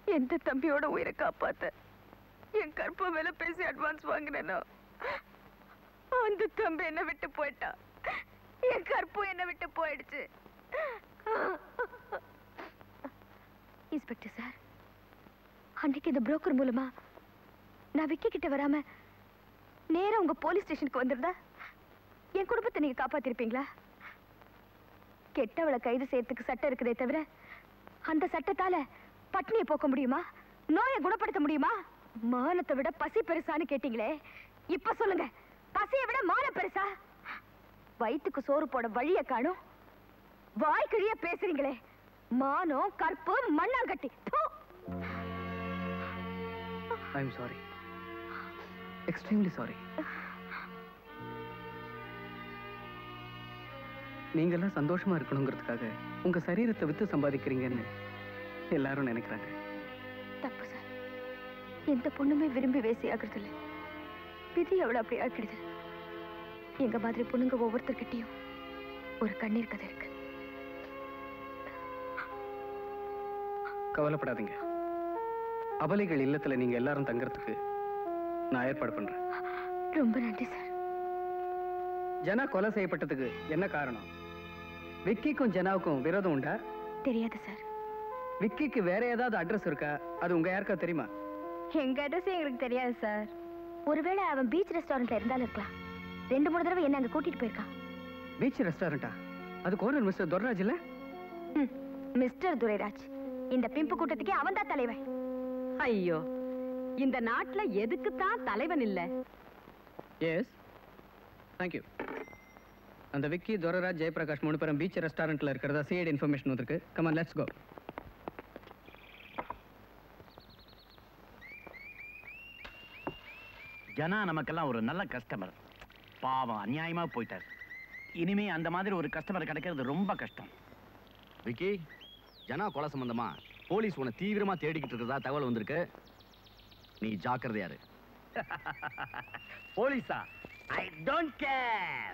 எந்த தம்பியோட உயிரை காப்பாத்த என் கற்ப மேல பேசி அட்வான்ஸ் வாங்கினேனோ அந்த தம்பி என்ன விட்டு போயிட்டா என் கற்பம் என்ன விட்டு போயிடுச்சு இன்ஸ்பெக்டர் சார் அன்னைக்கு இந்த புரோக்கர் மூலமா நான் விக்கி கிட்ட வராம நேரா உங்க போலீஸ் ஸ்டேஷனுக்கு வந்திருந்தா என் குடும்பத்தை நீங்க காப்பாத்திருப்பீங்களா கெட்டவளை கைது செய்யறதுக்கு சட்டம் இருக்குதே தவிர அந்த சட்டத்தால பட்னியை போக்க முடியுமா நோயை குணப்படுத்த முடியுமா மானத்தை விட பசி பெருசான்னு கேட்டீங்களே இப்ப சொல்லுங்க பசியை விட மானம் பெருசா வயிற்றுக்கு சோறு போட வழிய காணும் வாய் கிழிய பேசுறீங்களே மானம் கற்பு மண்ணாங்கட்டி ப்பு! I am sorry extremely sorry நீங்கெல்லாம் சந்தோஷமா இருக்கணுங்கிறதுக்காக உங்க சரீரத்தை வித்து சம்பாதிக்கிறீங்கன்னு எல்லாரும் நினைக்கிறாங்க தப்பு சார் எந்த பொண்ணுமே விரும்பி வேசி ஆகுறது இல்ல விதி அவளை அப்படி ஆக்கிடுது எங்க மாதிரி பொண்ணுங்க ஒவ்வொருத்தர்கிட்டயும் ஒரு கண்ணீர் கதை இருக்கு கவலைப்படாதீங்க அபலைகள் இல்லத்துல நீங்க எல்லாரும் தங்கறதுக்கு நான் ஏற்பாடு பண்றேன் ரொம்ப நன்றி சார் ஜனா கொலை செய்யப்பட்டதுக்கு என்ன காரணம் விக்கிக்கும் ஜனாவுக்கும் விரோதம் உண்டா தெரியாது சார் விக்கிக்கு வேற ஏதாவது அட்ரஸ் இருக்கா அது உங்க யாருக்கா தெரியுமா எங்க அட்ரஸ் எங்களுக்கு தெரியாது சார் ஒருவேளை அவன் பீச் ரெஸ்டாரண்ட்ல இருந்தாலும் இருக்கலாம் ரெண்டு மூணு தடவை என்ன அங்க கூட்டிட்டு போயிருக்கான் பீச் ரெஸ்டாரண்டா அது கோனர் மிஸ்டர் துர்ராஜ் இல்ல ம், மிஸ்டர் துரைராஜ் இந்த பிம்பு கூட்டத்துக்கே அவன் தான் தலைவன் ஐயோ இந்த நாட்டுல எதுக்கு தான் தலைவன் இல்ல எஸ் தேங்க்யூ அந்த விக்கி துரராஜ் ஜெயபிரகாஷ் மூணு பேரும் பீச் ரெஸ்டாரண்ட்ல இருக்கிறதா சிஐடி இன்ஃபர்மேஷன் வந்திருக்கு கமான் லெட்ஸ் கோ ஜனா நமக்கெல்லாம் ஒரு நல்ல கஸ்டமர் பாவம் அநியாயமா போயிட்டார் இனிமே அந்த மாதிரி ஒரு கஸ்டமர் கிடைக்கிறது ரொம்ப கஷ்டம் விக்கி ஜனா கொலை சம்பந்தமா போலீஸ் உன்னை தீவிரமா தேடிக்கிட்டு இருக்கிறதா தகவல் வந்திருக்கு நீ ஜாக்கிரதையாரு போலீஸா ஐ டோன்ட் கேர்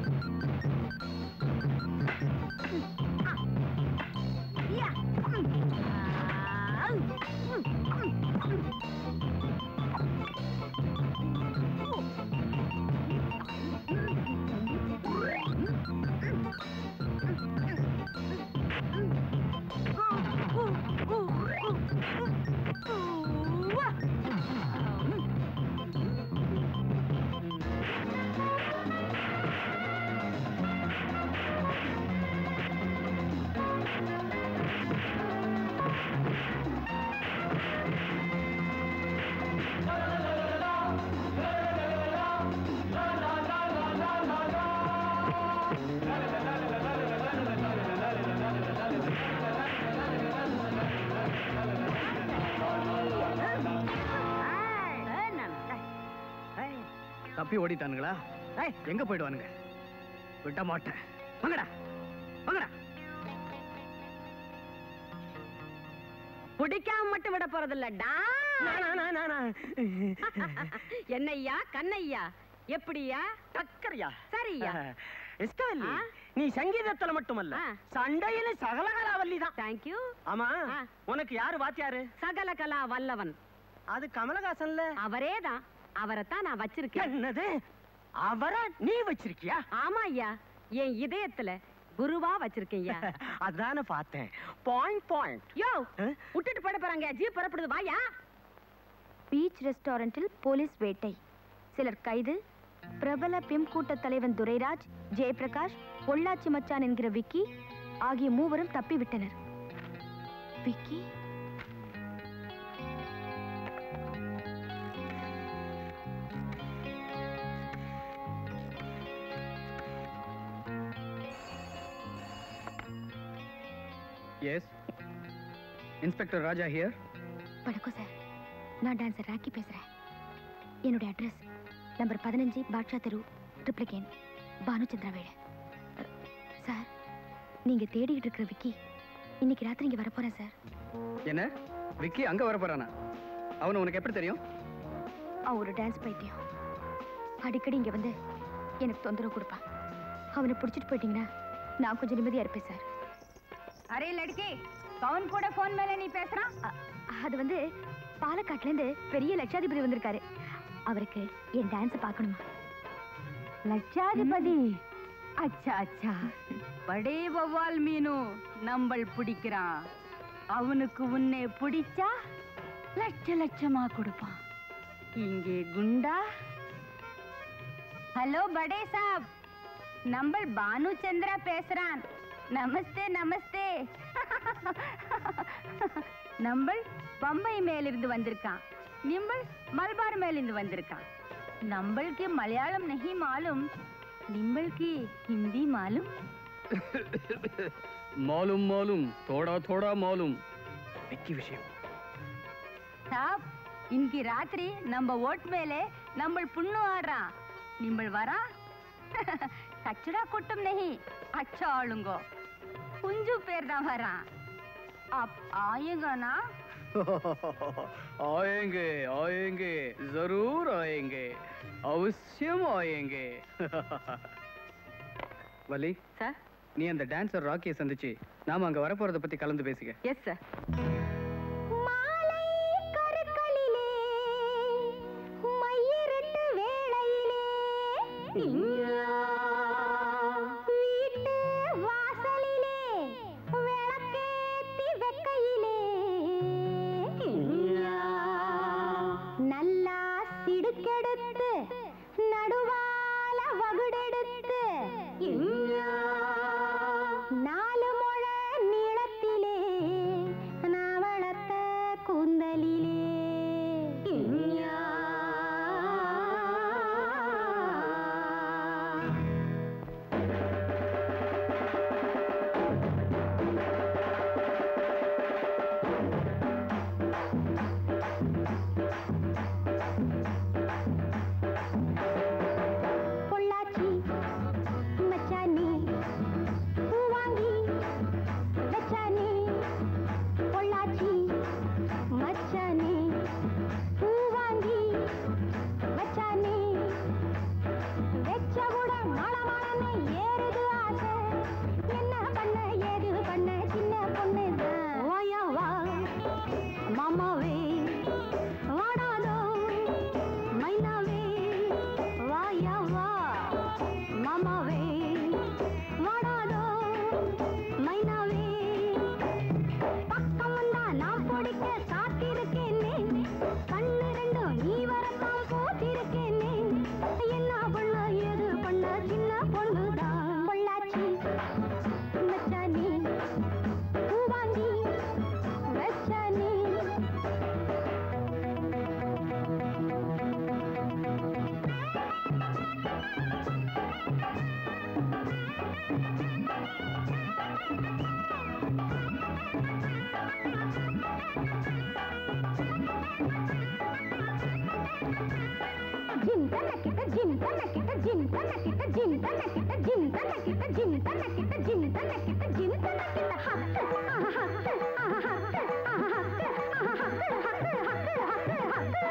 Yeah. தப்பி ஓடிட்டானுங்களா ஏய் எங்க போயிடுவானுங்க விட்ட மாட்டேன் வாங்கடா வாங்கடா பிடிக்காம மட்டும் விட போறதில்லடா என்னய்யா கண்ணையா எப்படியா டக்கரியா சரியா இஸ்கவல்லி ஆ? நீ சங்கீதத்துல மட்டுமல்ல ஆ. சண்டையில சகலகலாவல்லி தான் தேங்க்யூ ஆமா ஆ. உனக்கு யாரு வாத்தியாரு சகல கலா வல்லவன் அது கமலஹாசன்ல அவரேதான் அவரைத்தான் நான் வச்சிருக்கேன் என்னது அவர நீ வச்சிருக்கியா ஆமா ஐயா என் இதயத்துல குருவா வச்சிருக்கேன்யா அதான பார்த்தேன் பாயிண்ட் பாயிண்ட் யோ ஆ? விட்டுட்டு போட போறாங்க ஜீப் புறப்படுது வாயா பீச் ரெஸ்டாரண்டில் போலீஸ் வேட்டை சிலர் கைது பிரபல பிம் கூட்ட தலைவன் துரைராஜ் ஜெயபிரகாஷ் பொள்ளாச்சி மச்சான் என்கிற விக்கி ஆகிய மூவரும் தப்பிவிட்டனர் Vicky yes inspector Raja here வணக்கம் சார் நான் டான்சர் ராக்கி பேசுறேன் என்னுடைய அட்ரஸ் நம்பர் பதினஞ்சு பாட்ஷா தெரு ட்ரிப்ளிகேன் பானுச்சந்திரா வீடு அ, சார் நீங்க தேடிக்கிட்டு இருக்கிற விக்கி இன்னைக்கு ராத்திரி இங்க வரப்போறேன் சார் என்ன விக்கி அங்க வர போறானா அவனை உனக்கு எப்படி தெரியும் அவன் ஒரு டான்ஸ் பைத்தியம் அடிக்கடி இங்க வந்து எனக்கு தொந்தரவு கொடுப்பான் அவனை பிடிச்சிட்டு போயிட்டீங்கன்னா நான் கொஞ்சம் நிம்மதியா இருப்பேன் சார் அரே லடுக்கி கவுன் கூட போன் மேல நீ பேசுறான் அ- அது வந்து பாலக்காட்டுல இருந்து பெரிய லட்சாதிபதி வந்திருக்காரு அவருக்கு என் டான்ஸ் பார்க்கணுமா லட்சாதிபதி அச்சா அச்சா படே வவ்வால் மீனு நம்பள் பிடிக்கிறான் அவனுக்கு உன்னை பிடிச்சா லட்ச லட்சமா கொடுப்பான் இங்கே குண்டா ஹலோ படே சாப் நம்பள் பானு சந்திரா பேசுறான் நமஸ்தே நமஸ்தே நம்பள் பம்பை மேலிருந்து வந்திருக்கான் நிம்பள் மல்பார் மேலிருந்து வந்திருக்கான் நம்பளுக்கு மலையாளம் நஹி மாலும் நிம்பளுக்கு ஹிந்தி மாலும் மாலும் மாலும் தோடா தோடா மாலும் விக்கி விஷயம் சாப் இன்னைக்கு ராத்திரி நம்ம ஓட் மேலே நம்ம புண்ணு ஆடுறான் நிம்பள் வரா கச்சடா கூட்டம் நஹி அச்சா ஆளுங்கோ குஞ்சு பேர் தான் வரான் அப் ஆயுங்கனா आएंगे आएंगे जरूर आएंगे அவசியம் ஆயேங்கே வலி சார் நீ அந்த டான்சர் ராக்கியை சந்திச்சு நாம அங்க வரப்போறத பத்தி கலந்து பேசிக்க எஸ் சார் மாலை கருக்களிலே மையிரட்டு வேளையிலே வீட்டு வாசலிலே விளக்கேத்தி வெக்கையிலே நல்லா சிடுக்கெடுத்து நடுவால வகுடெடுத்து நாலு முழ நீளத்திலே நவளத்த கூந்தலிலே ஜிந்தன கிட்ட ஜிந்தன கிட்ட ஜிந்தன கிட்ட ஜிந்தன கிட்ட ஜிந்தன கிட்ட ஜிந்தன கிட்ட ஜிந்தன கிட்ட ஜிந்தன கிட்ட ஹக்கு ஹக்கு ஹக்கு ஹக்கு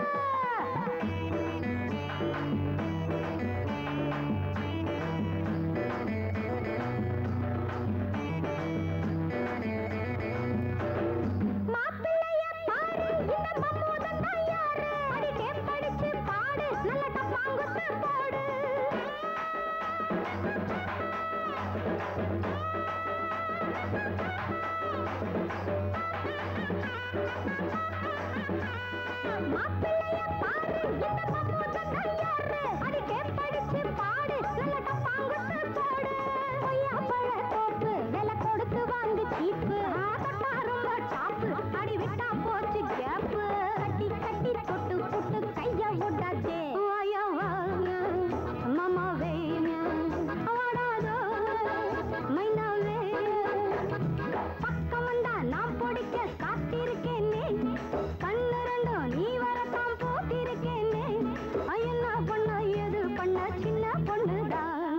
மாப்பிள்ளைய பாரு இந்த மம்மூதன் தான் யாரு அடி டேப் படிச்சு பாடு நல்ல டப்பாங்குத்து போடு மாப்பிள்ளைய பாரு இந்த மம்மூதன் தான் யாரு அடி டேப் படிச்சு பாடு நல்ல டப்பாங்குத்து போடு கொய்யா பழ தோப்பு விலை கொடுத்து வாங்கு சீப்பு தொட்டா ரொம்ப டாப்பு அடி விட்டா போச்சு கேப்பு கட்டி கட்டி தொட்டு புட்டு கைய விடாதே ஐயா மாமா வேண வாடாதோ மைனா வே பக்கம் வந்தா நான் பிடிக்க காத்திருக்கேனே கண்ணு ரெண்டும் நீ வரத்தான் போட்டிருக்கேனே என்ன பண்ண எது பண்ண சின்ன பொண்ணுதான்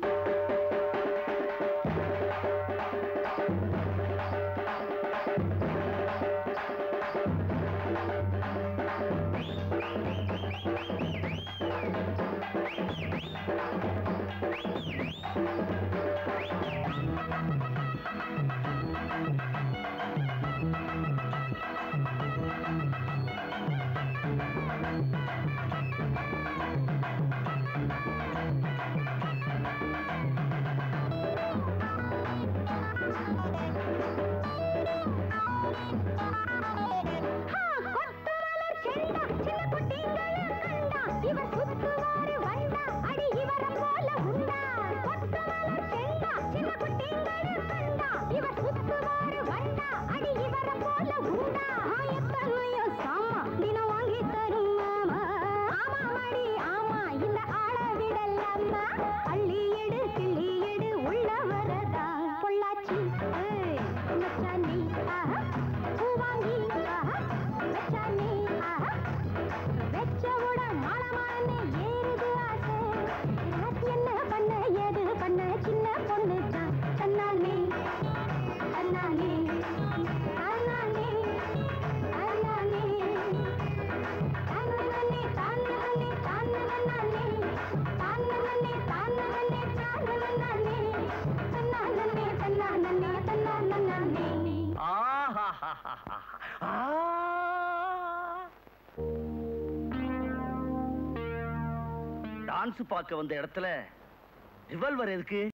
கொத்துமலர் செண்டா சின்ன குட்டிங்களும் கண்டா இவர் சுத்துவாரு வண்டா அடி இவர போல உண்டா கொத்துமலர் செண்டா சின்ன குட்டிங்களும் கண்டா இவர் சுத்துவாரு வண்டா அடி இவர போல உண்டா எத்தனையோ சாமா தினம் வாங்கி தரும் மாமா ஆமா மடி ஆமா இந்த ஆள விடலாமா அள்ளி எடு கிள்ளி எடு உள்ள வரதா பொள்ளாச்சி ஏய், மச்சானி ஆஹா பூவாங்கி ஆஹா மச்சானி ஆஹா வெச்சவுட மாளமானே ஏறுது ஆசை ராத்தி என்ன பண்ண ஏது பண்ண சின்ன பொண்ணு தான் தன்னாலே தன்னாலே தன்னாலே தன்னாலே தானனனே தானனனே தானனனே தானனனே தானனனே தானனனே தன்னானனே தன்னானனே தன்னானனே ஆஹா டான்ஸ் பார்க்க வந்த இடத்துல ரிவல்வர் எதுக்கு